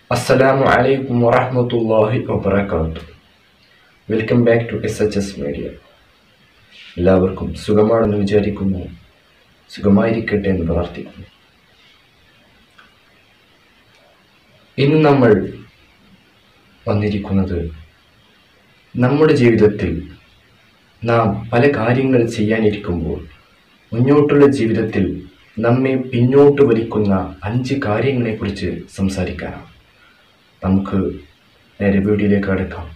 അസ്സലാമു അലൈക്കും വറഹ്മത്തുള്ളാഹി വബറകാത്തു welcome back to S H S media എല്ലാവർക്കും സുഖമാണെന്ന് വിചാരിക്കുന്നു സുഖമായിരിക്കട്ടെ എന്ന് പ്രാർത്ഥിക്കുന്നു ഇന്ന് നമ്മൾ വന്നിരിക്കുന്നത് നമ്മുടെ ജീവിതത്തിൽ നാം പല കാര്യങ്ങൾ ചെയ്യാനിരിക്കുമ്പോൾ മുന്നോട്ടുള്ള ജീവിതത്തിൽ നമ്മെ പിന്നോട്ട് വലിക്കുന്ന അഞ്ച് കാര്യങ്ങളെക്കുറിച്ച് സംസാരിക്കാനാണ് നമുക്ക് നേരെ വീഡിയോയിലേക്ക് അടുക്കാം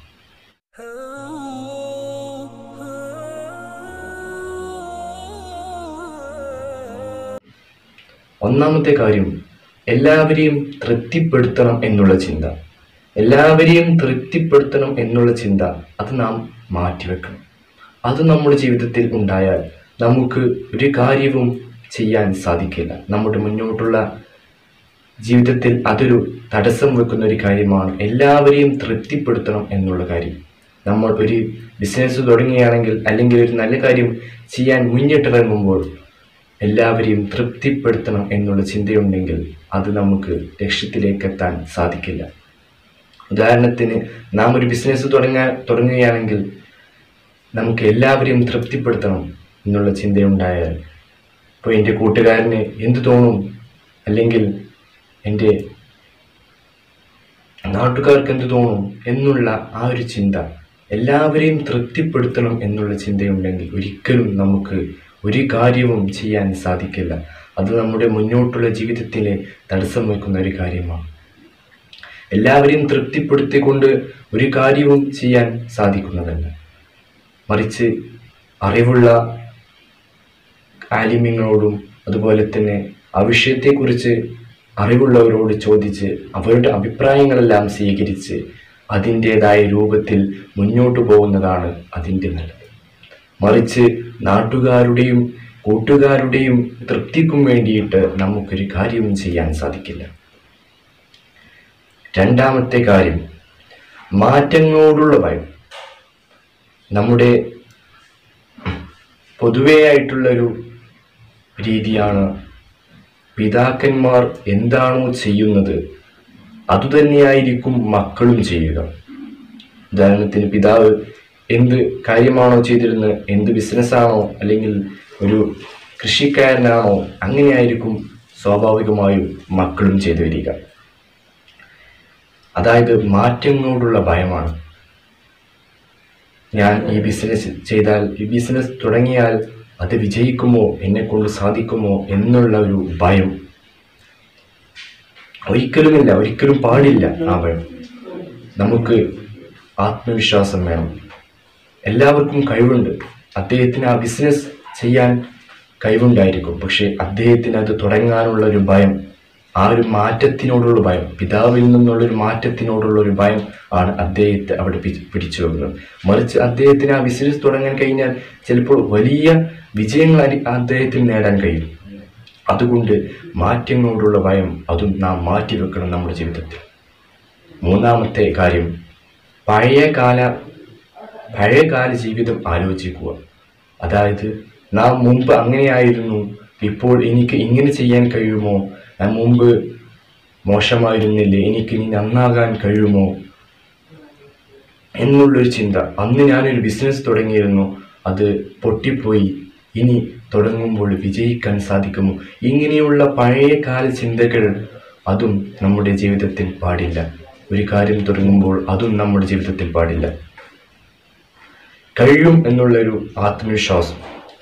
ഒന്നാമത്തെ കാര്യം എല്ലാവരെയും തൃപ്തിപ്പെടുത്തണം എന്നുള്ള ചിന്ത എല്ലാവരെയും തൃപ്തിപ്പെടുത്തണം എന്നുള്ള ചിന്ത അത് നാം മാറ്റിവെക്കണം അത് നമ്മുടെ ജീവിതത്തിൽ ഉണ്ടായാൽ നമുക്ക് ഒരു കാര്യവും ചെയ്യാൻ സാധിക്കില്ല നമ്മുടെ മുന്നോട്ടുള്ള ജീവിതത്തിൽ അതൊരു തടസ്സം വെക്കുന്ന ഒരു കാര്യമാണ് എല്ലാവരെയും തൃപ്തിപ്പെടുത്തണം എന്നുള്ള കാര്യം നമ്മൾ ഒരു ബിസിനസ് തുടങ്ങുകയാണെങ്കിൽ അല്ലെങ്കിൽ ഒരു നല്ല കാര്യം ചെയ്യാൻ മുന്നിട്ടിറങ്ങുമ്പോൾ എല്ലാവരെയും തൃപ്തിപ്പെടുത്തണം എന്നുള്ള ചിന്തയുണ്ടെങ്കിൽ അത് നമുക്ക് ലക്ഷ്യത്തിലേക്ക് എത്താൻ സാധിക്കില്ല ഉദാഹരണത്തിന് നാം ഒരു ബിസിനസ് തുടങ്ങാൻ തുടങ്ങുകയാണെങ്കിൽ നമുക്ക് എല്ലാവരെയും തൃപ്തിപ്പെടുത്തണം എന്നുള്ള ചിന്തയുണ്ടായാൽ ഇപ്പോൾ എൻ്റെ കൂട്ടുകാരന് എന്ത് തോന്നും അല്ലെങ്കിൽ എൻ്റെ നാട്ടുകാർക്ക് എന്ത് തോന്നും എന്നുള്ള ആ ഒരു ചിന്ത എല്ലാവരെയും തൃപ്തിപ്പെടുത്തണം എന്നുള്ള ചിന്തയുണ്ടെങ്കിൽ ഒരിക്കലും നമുക്ക് ഒരു കാര്യവും ചെയ്യാൻ സാധിക്കില്ല അത് നമ്മുടെ മുന്നോട്ടുള്ള ജീവിതത്തിലെ തടസ്സം വയ്ക്കുന്ന ഒരു കാര്യമാണ് എല്ലാവരെയും തൃപ്തിപ്പെടുത്തിക്കൊണ്ട് ഒരു കാര്യവും ചെയ്യാൻ സാധിക്കുന്നതല്ല മറിച്ച് അറിവുള്ള ആലിമ്യങ്ങളോടും അതുപോലെ തന്നെ ആ വിഷയത്തെക്കുറിച്ച് അറിവുള്ളവരോട് ചോദിച്ച് അവരുടെ അഭിപ്രായങ്ങളെല്ലാം സ്വീകരിച്ച് അതിൻ്റേതായ രൂപത്തിൽ മുന്നോട്ട് പോകുന്നതാണ് അതിൻ്റെ നല്ലത് മറിച്ച് നാട്ടുകാരുടെയും കൂട്ടുകാരുടെയും തൃപ്തിക്കും വേണ്ടിയിട്ട് നമുക്കൊരു കാര്യവും ചെയ്യാൻ സാധിക്കില്ല രണ്ടാമത്തെ കാര്യം മാറ്റങ്ങളോടുള്ള ഭയം നമ്മുടെ പൊതുവെയായിട്ടുള്ളൊരു രീതിയാണ് പിതാക്കന്മാർ എന്താണോ ചെയ്യുന്നത് അതുതന്നെയായിരിക്കും മക്കളും ചെയ്യുക ഉദാഹരണത്തിന് പിതാവ് എന്ത് കാര്യമാണോ ചെയ്തിരുന്നത് എന്ത് ബിസിനസ്സാണോ അല്ലെങ്കിൽ ഒരു കൃഷിക്കാരനാണോ അങ്ങനെയായിരിക്കും സ്വാഭാവികമായും മക്കളും ചെയ്തു വരിക അതായത് മാറ്റങ്ങളോടുള്ള ഭയമാണ് ഞാൻ ഈ ബിസിനസ് ചെയ്താൽ ഈ ബിസിനസ് തുടങ്ങിയാൽ അത് വിജയിക്കുമോ എന്നെ കൊണ്ട് സാധിക്കുമോ എന്നുള്ള ഒരു ഭയം ഒരിക്കലുമില്ല ഒരിക്കലും പാടില്ല ആ ഭയം നമുക്ക് ആത്മവിശ്വാസം വേണം എല്ലാവർക്കും കഴിവുണ്ട് അദ്ദേഹത്തിന് ആ ബിസിനസ് ചെയ്യാൻ കഴിവുണ്ടായിരിക്കും പക്ഷെ അദ്ദേഹത്തിന് അത് തുടങ്ങാനുള്ള ഒരു ഭയം ആ ഒരു മാറ്റത്തിനോടുള്ള ഭയം പിതാവിൽ നിന്നുള്ള ഒരു മാറ്റത്തിനോടുള്ള ഒരു ഭയം ആണ് അദ്ദേഹത്തെ അവിടെ പി- പിടിച്ചു വെക്കുന്നത് മറിച്ച് അദ്ദേഹത്തിന് ആ ബിസിനസ് തുടങ്ങാൻ കഴിഞ്ഞാൽ ചിലപ്പോൾ വലിയ വിജയങ്ങൾ അരി- അദ്ദേഹത്തിന് നേടാൻ കഴിയും അതുകൊണ്ട് മാറ്റങ്ങളോടുള്ള ഭയം അതും നാം മാറ്റിവെക്കണം നമ്മുടെ ജീവിതത്തിൽ മൂന്നാമത്തെ കാര്യം പഴയകാല പഴയകാല ജീവിതം ആലോചിക്കുക അതായത് നാം മുമ്പ് അങ്ങനെയായിരുന്നു ഇപ്പോൾ എനിക്ക് ഇങ്ങനെ ചെയ്യാൻ കഴിയുമോ ഞാൻ മുമ്പ് മോശമായിരുന്നില്ലേ എനിക്ക് ഇനി നന്നാകാൻ കഴിയുമോ എന്നുള്ളൊരു ചിന്ത അന്ന് ഞാനൊരു ബിസിനസ് തുടങ്ങിയിരുന്നു അത് പൊട്ടിപ്പോയി ഇനി തുടങ്ങുമ്പോൾ വിജയിക്കാൻ സാധിക്കുമോ ഇങ്ങനെയുള്ള പഴയകാല ചിന്തകൾ അതും നമ്മുടെ ജീവിതത്തിൽ പാടില്ല ഒരു കാര്യം തുടങ്ങുമ്പോൾ അതും നമ്മുടെ ജീവിതത്തിൽ പാടില്ല കഴിയും എന്നുള്ളൊരു ആത്മവിശ്വാസം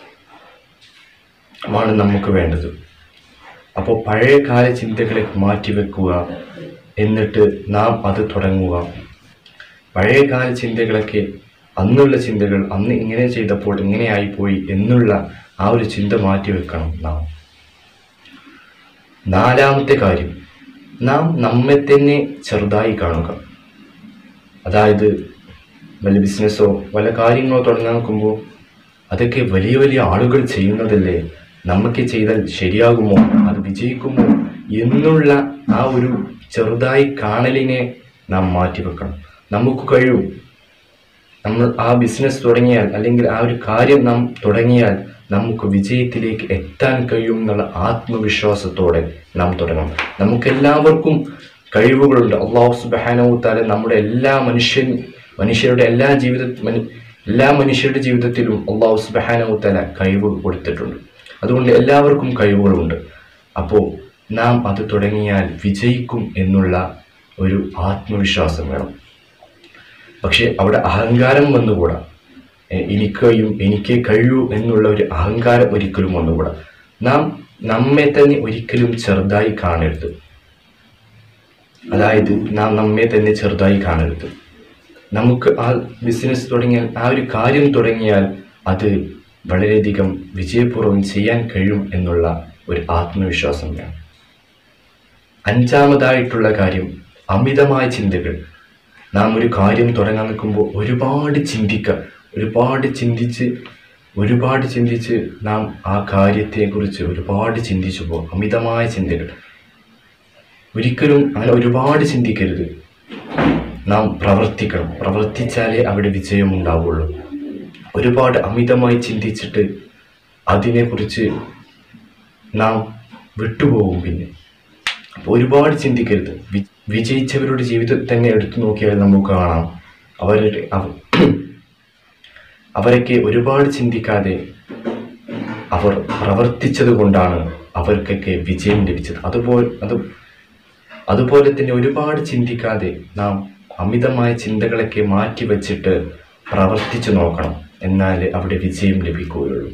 ആണ് നമുക്ക് വേണ്ടത് അപ്പോൾ പഴയകാല ചിന്തകളെ മാറ്റിവെക്കുക എന്നിട്ട് നാം അത് തുടങ്ങുക പഴയകാല ചിന്തകളൊക്കെ അന്നുള്ള ചിന്തകൾ അന്ന് ഇങ്ങനെ ചെയ്തപ്പോൾ ഇങ്ങനെയായിപ്പോയി എന്നുള്ള ആ ഒരു ചിന്ത മാറ്റിവെക്കണം നാം നാലാമത്തെ കാര്യം നാം നമ്മെ തന്നെ ചെറുതായി കാണുക അതായത് വല്ല ബിസിനസ്സോ വല്ല കാര്യങ്ങളോ തുടങ്ങാൻ നോക്കുമ്പോൾ അതൊക്കെ വലിയ വലിയ ആളുകൾ ചെയ്യുന്നതല്ലേ നമുക്ക് ചെയ്താൽ ശരിയാകുമോ അത് വിജയിക്കുമോ എന്നുള്ള ആ ഒരു ചെറുതായി കാണലിനെ നാം മാറ്റിവെക്കണം നമുക്ക് കഴിയും നമ്മൾ ആ ബിസിനസ് തുടങ്ങിയാൽ അല്ലെങ്കിൽ ആ ഒരു കാര്യം നാം തുടങ്ങിയാൽ നമുക്ക് വിജയത്തിലേക്ക് എത്താൻ കഴിയും എന്നുള്ള ആത്മവിശ്വാസത്തോടെ നാം തുടങ്ങണം നമുക്കെല്ലാവർക്കും കഴിവുകളുണ്ട് അള്ളാഹു സുബാനവു താല നമ്മുടെ എല്ലാ മനുഷ്യൻ മനുഷ്യരുടെ എല്ലാ ജീവിത മനു- എല്ലാ മനുഷ്യരുടെ ജീവിതത്തിലും അള്ളാഹു സുബാനവു താല കഴിവ് കൊടുത്തിട്ടുണ്ട് അതുകൊണ്ട് എല്ലാവർക്കും കഴിവുകളുണ്ട് അപ്പോൾ നാം അത് തുടങ്ങിയാൽ വിജയിക്കും എന്നുള്ള ഒരു ആത്മവിശ്വാസം വേണം പക്ഷേ അവിടെ അഹങ്കാരം വന്നുകൂടാ എ, എനിക്കയും എനിക്കേ കഴിയൂ എന്നുള്ള ഒരു അഹങ്കാരം ഒരിക്കലും വന്നുകൂടാ നാം നമ്മെ തന്നെ ഒരിക്കലും ചെറുതായി കാണരുത് അതായത് നാം നമ്മെ തന്നെ ചെറുതായി കാണരുത് നമുക്ക് ആ ബിസിനസ് തുടങ്ങിയാൽ ആ ഒരു കാര്യം തുടങ്ങിയാൽ അത് വളരെയധികം വിജയപൂർവ്വം ചെയ്യാൻ കഴിയും എന്നുള്ള ഒരു ആത്മവിശ്വാസം വേണം അഞ്ചാമതായിട്ടുള്ള കാര്യം അമിതമായ ചിന്തകൾ നാം ഒരു കാര്യം തുടങ്ങാൻ നിൽക്കുമ്പോൾ ഒരുപാട് ചിന്തിക്കുക ഒരുപാട് ചിന്തിച്ച് ഒരുപാട് ചിന്തിച്ച് നാം ആ കാര്യത്തെക്കുറിച്ച് ഒരുപാട് ചിന്തിച്ചു പോകും അമിതമായ ചിന്തകൾ ഒരിക്കലും അങ്ങനെ ഒരുപാട് ചിന്തിക്കരുത് നാം പ്രവർത്തിക്കണം പ്രവർത്തിച്ചാലേ അവിടെ വിജയം ഉണ്ടാവുള്ളൂ ഒരുപാട് അമിതമായി ചിന്തിച്ചിട്ട് അതിനെക്കുറിച്ച് നാം വിട്ടുപോകും പിന്നെ അപ്പോൾ ഒരുപാട് ചിന്തിക്കരുത് വി- വിജയിച്ചവരുടെ ജീവിതം തന്നെ എടുത്തു നോക്കിയാൽ നമുക്ക് കാണാം അവരുടെ അവ- അവരൊക്കെ ഒരുപാട് ചിന്തിക്കാതെ അവർ പ്രവർത്തിച്ചത് കൊണ്ടാണ് അവർക്കൊക്കെ വിജയം ലഭിച്ചത് അതുപോലെ അത് അതുപോലെ തന്നെ ഒരുപാട് ചിന്തിക്കാതെ നാം അമിതമായ ചിന്തകളൊക്കെ മാറ്റി വച്ചിട്ട് പ്രവർത്തിച്ചു നോക്കണം എന്നാൽ അവിടെ വിജയം ലഭിക്കുകയുള്ളൂ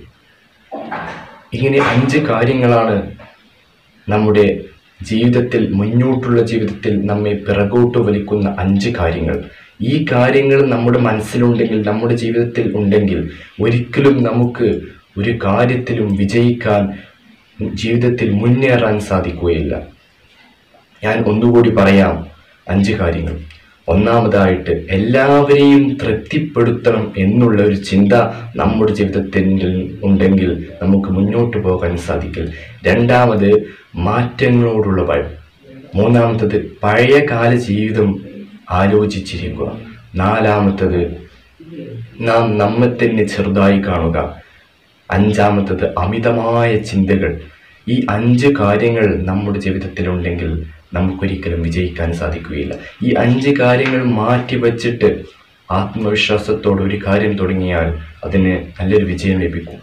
ഇങ്ങനെ അഞ്ച് കാര്യങ്ങളാണ് നമ്മുടെ ജീവിതത്തിൽ മുന്നോട്ടുള്ള ജീവിതത്തിൽ നമ്മെ പിറകോട്ട് വലിക്കുന്ന അഞ്ച് കാര്യങ്ങൾ ഈ കാര്യങ്ങൾ നമ്മുടെ മനസ്സിലുണ്ടെങ്കിൽ നമ്മുടെ ജീവിതത്തിൽ ഉണ്ടെങ്കിൽ ഒരിക്കലും നമുക്ക് ഒരു കാര്യത്തിലും വിജയിക്കാൻ ജീവിതത്തിൽ മുന്നേറാൻ സാധിക്കുകയില്ല ഞാൻ ഒന്നുകൂടി പറയാം അഞ്ച് കാര്യങ്ങൾ ഒന്നാമതായിട്ട് എല്ലാവരെയും തൃപ്തിപ്പെടുത്തണം എന്നുള്ള ഒരു ചിന്ത നമ്മുടെ ജീവിതത്തിൽ ഉണ്ടെങ്കിൽ നമുക്ക് മുന്നോട്ട് പോകാൻ സാധിക്കും രണ്ടാമത് മാറ്റങ്ങളോടുള്ള ഭയം മൂന്നാമത്തത് പഴയകാല ജീവിതം ആലോചിച്ചിരിക്കുക നാലാമത്തത് നാം നമ്മെ തന്നെ ചെറുതായി കാണുക അഞ്ചാമത്തത് അമിതമായ ചിന്തകൾ ഈ അഞ്ച് കാര്യങ്ങൾ നമ്മുടെ ജീവിതത്തിലുണ്ടെങ്കിൽ നമുക്കൊരിക്കലും വിജയിക്കാൻ സാധിക്കുകയില്ല ഈ അഞ്ച് കാര്യങ്ങൾ മാറ്റി വച്ചിട്ട് ആത്മവിശ്വാസത്തോടെ ഒരു കാര്യം തുടങ്ങിയാൽ അതിന് നല്ലൊരു വിജയം ലഭിക്കും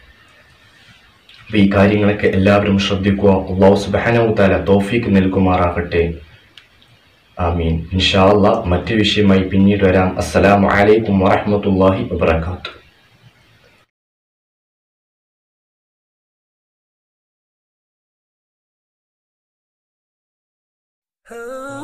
അപ്പോൾ ഈ കാര്യങ്ങളൊക്കെ എല്ലാവരും ശ്രദ്ധിക്കുക അള്ളാഹു സുബാനവു താല തോഫീക്ക് നൽകുമാറാകട്ടെ ആമീൻ ഇൻഷാ അള്ളാഹ് മറ്റു വിഷയമായി പിന്നീട് വരാം അസ്സലാമു അലൈക്കും വറഹ്മത്തുള്ളാഹി വബറകാതുഹു Oh